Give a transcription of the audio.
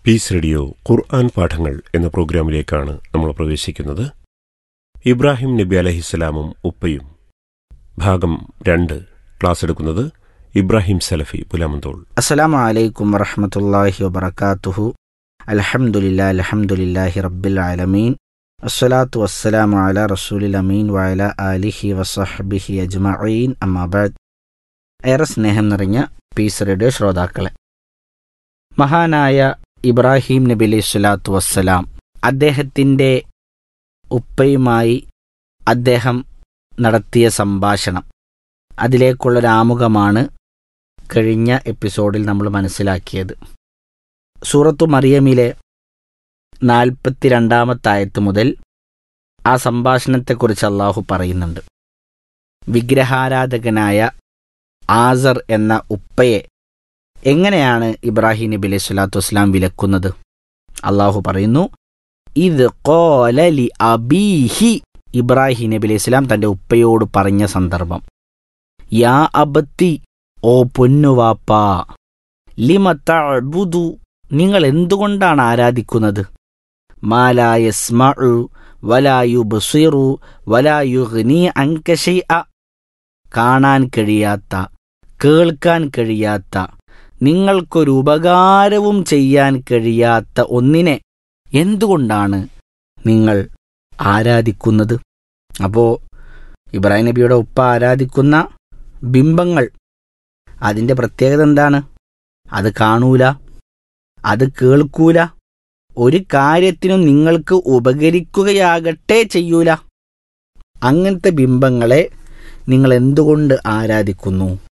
piece radio ഖുർആൻ പാഠങ്ങൾ എന്ന പ്രോഗ്രാമിലേക്കാണ് നമ്മൾ പ്രവേശിക്കുന്നത് ഇബ്രാഹിം നബി അലഹിസ്സലാമും ഉപ്പയും ഭാഗം രണ്ട് ക്ലാസ് എടുക്കുന്നത് ഇബ്രാഹിം സലഫി പുലാമന്തോൾ അസ്സലാമു അലൈക്കും വറഹ്മത്തുള്ളാഹി വബറകാതുഹു അൽഹംദുലില്ലാ അൽഹംദുലില്ലാഹി റബ്ബിൽ ആലമീൻ അസ്സലാത്തു വസ്സലാമു അലാ റസൂലിൽ അമീൻ വഅല ആലിഹി വസഹ്ബിഹി അജ്മഈൻ അമ്മാ ബഅദ് ഏറെ സ്നേഹം നിറഞ്ഞ പീസ് റേഡിയോ ശ്രോതാക്കളെ മഹാനായ ഇബ്രാഹിം നബി അലൈഹി സ്വലാത്തു വസ്സലാം അദ്ദേഹത്തിൻ്റെ ഉപ്പയുമായി അദ്ദേഹം നടത്തിയ സംഭാഷണം അതിലേക്കുള്ളൊരാമുഖമാണ് കഴിഞ്ഞ എപ്പിസോഡിൽ നമ്മൾ മനസ്സിലാക്കിയത് സൂറത്തു മറിയമിലെ നാൽപ്പത്തിരണ്ടാമത്തായത്ത് മുതൽ ആ സംഭാഷണത്തെക്കുറിച്ച് അള്ളാഹു പറയുന്നുണ്ട് വിഗ്രഹാരാധകനായ ആസർ എന്ന ഉപ്പയെ എങ്ങനെയാണ് ഇബ്രാഹിം നബി അലൈഹി സ്വലാത്തു വസ്സലാം വിലക്കുന്നത് അള്ളാഹു പറയുന്നു ഇത് കോലലി അബീഹി ഇബ്രാഹിം നബി അലൈഹി സ്വലാം തൻ്റെ ഉപ്പയോട് പറഞ്ഞ സന്ദർഭം യാ അബത്തി ഓ പൊന്നുവാപ്പാ ലിമ തഅബുദു നിങ്ങൾ എന്തുകൊണ്ടാണ് ആരാധിക്കുന്നത് മാലാ യസ്മഉ വലാ യുബ്സിറു വലാ യുഗ്നി അൻക ശൈഅ കാണാൻ കഴിയാത്ത കേൾക്കാൻ കഴിയാത്ത നിങ്ങൾക്കൊരു ഉപകാരവും ചെയ്യാൻ കഴിയാത്ത ഒന്നിനെ എന്തുകൊണ്ടാണ് നിങ്ങൾ ആരാധിക്കുന്നത് അപ്പോൾ ഇബ്രാഹിം നബിയുടെ ഉപ്പ ആരാധിക്കുന്ന ബിംബങ്ങൾ അതിൻ്റെ പ്രത്യേകത എന്താണ് അത് കാണൂല അത് കേൾക്കൂല ഒരു കാര്യത്തിനും നിങ്ങൾക്ക് ഉപകരിക്കുകയാകട്ടെ ചെയ്യൂല അങ്ങനത്തെ ബിംബങ്ങളെ നിങ്ങൾ എന്തുകൊണ്ട് ആരാധിക്കുന്നു